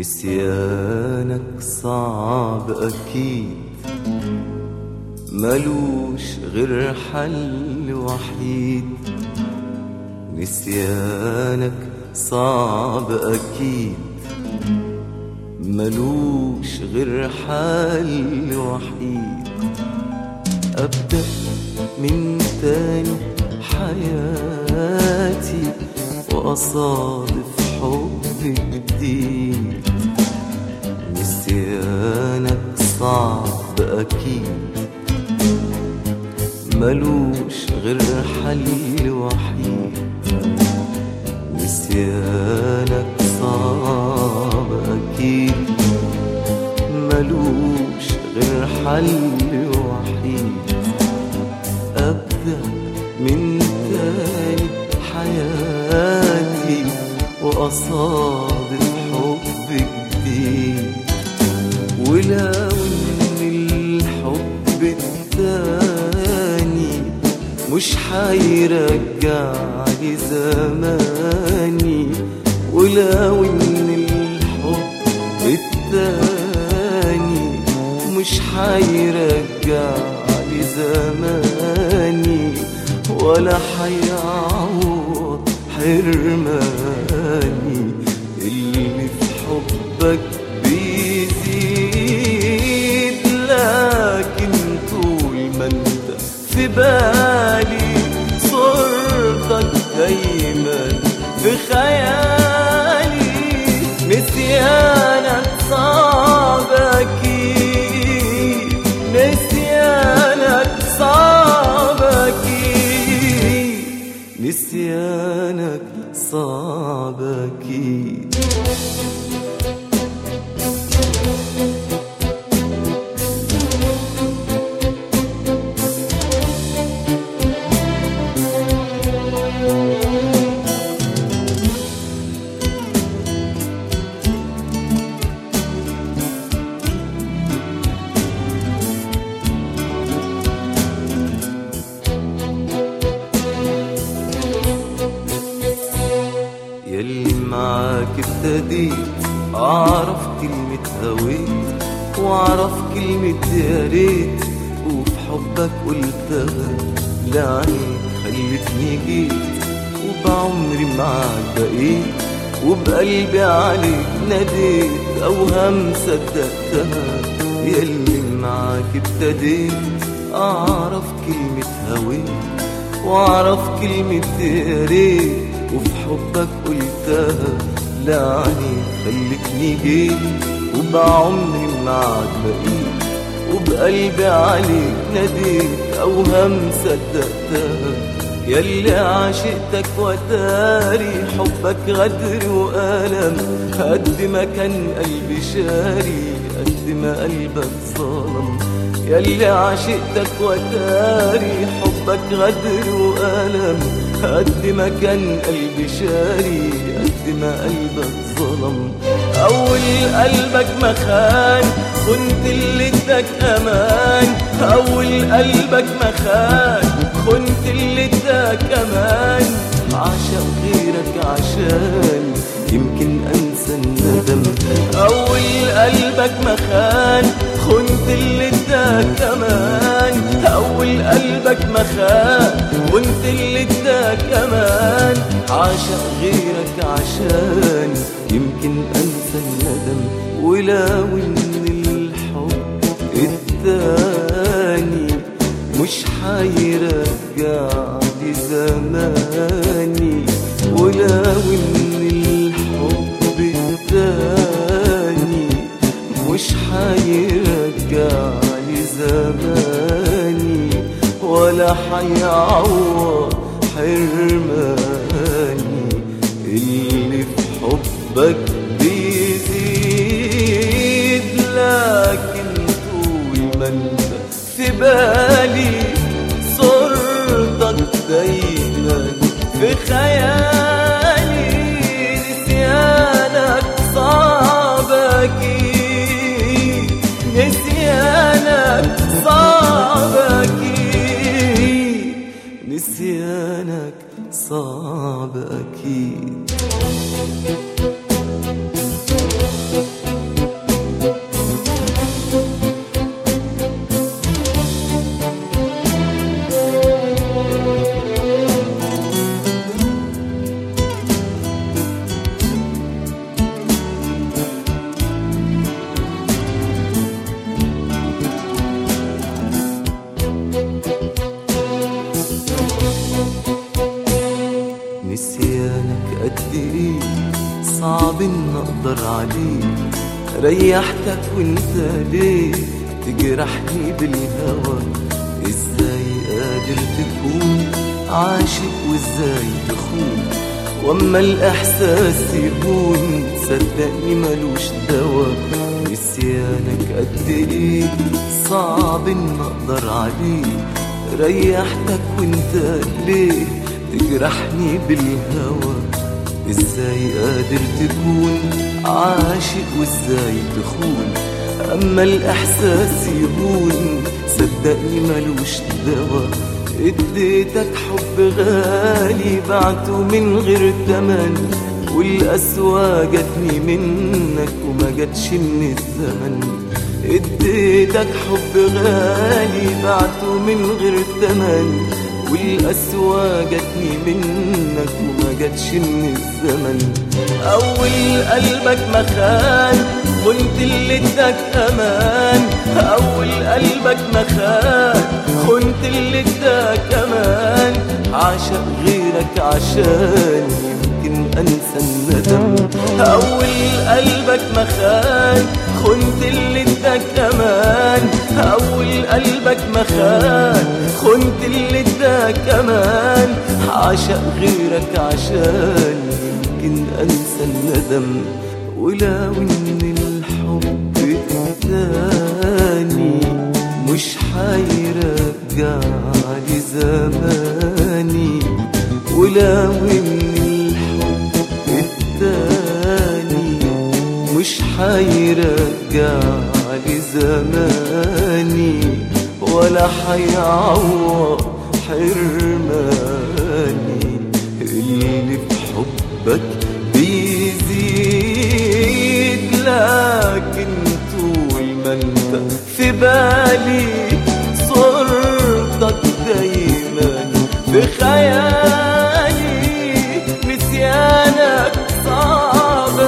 نسيانك صعب أكيد ملوش غير حل وحيد نسيانك صعب أكيد ملوش غير حل وحيد أبدأ من تاني حياتي وأصادف حب جديد نسيانك صعب أكيد ملوش غير حل وحيد نسيانك صعب أكيد ملوش غير حل وحيد أبدأ من تاني حياتي وأصادف حب جديد ولو إن الحب التاني مش حيرجع لي زماني ولو إن الحب التاني مش حيرجع لي زماني ولا حيعوض حرماني اللي في حبك بيزيد لكن طول ما انت في بالي صورتك دايما في خيالي نسيانك صعب اكيد نسيانك صعب اكيد نسيانك صعب اكيد يلي معاك ابتديت اعرف كلمة هويت واعرف كلمة يا ريت وفي حبك قلتها لعينيك خلتني جيت وبعمري معاك بقيت وبقلبي عليك ناديت اوهام صدقتها يلي معاك ابتديت اعرف كلمة هويت واعرف كلمة يا ريت وفي حبك قلتها لعني خلتني جيت وبعمري معاك بقيت وبقلبي عليك ناديت اوهام صدقتها يلي عشقتك وتاري حبك غدر وألم قد ما كان قلبي شاري قد ما قلبك ظلم يلي عشقتك وتاري حبك غدر وألم قد ما كان قلبي شاري قد ما قلبك ظلم أول قلبك ما خان كنت اللي اداك أمان أول قلبك ما خان كنت اللي اداك أمان عشق غيرك عشان يمكن أنسى الندم أول قلبك ما خان خنت اللي اداك أمان أول قلبك ما خان وانت اللي اداك أمان عاشق غيرك عشان يمكن أنسى الندم ولو إن الحب التاني مش حيرجع لي زماني ولو إن الحب التاني مش حيرجع لي زماني ولا حيعوض حرماني اللي في حبك بيزيد لكن طول ما انت في بالي صورتك دايما في خيالي نسيانك صعب اكيد نسيانك صعب اكيد نسيانك صعب اكيد اقدر عليه ريحتك وانت ليه تجرحني بالهوى ازاي قادر تكون عاشق وازاي تخون واما الاحساس يهون صدقني ملوش دوا نسيانك قد ايه صعب ان اقدر عليه ريحتك وانت ليه تجرحني بالهوى ازاي قادر تكون عاشق وازاي تخون اما الاحساس يهون صدقني ملوش دوا اديتك حب غالي بعته من غير تمن والقسوة جاتني منك وما جاتش من الزمن اديتك حب غالي بعته من غير تمن والقسوة جاتني منك وما جاتش من الزمن أول قلبك مخان كنت اللي اداك أمان أول قلبك مخان كنت اللي اداك أمان عاشق غيرك عشان يمكن أنسى الندم أول قلبك مخان خنت اللي اداك أمان أول قلبك مخان خنت اللي اداك أمان عاشق غيرك عشان يمكن أنسى الندم ولو إن الحب التاني مش حيرجع لي زماني ولو إن الحب التاني مش حيرجع لي زماني ولا حيعوض حرماني اللي في حبك بيزيد لكن طول ما انت في بالي صورتك دايما في خيالي نسيانك صعب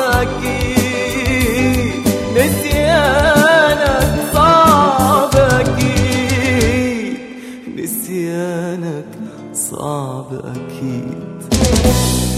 اكيد نسيانك صعب اكيد نسيانك صعب اكيد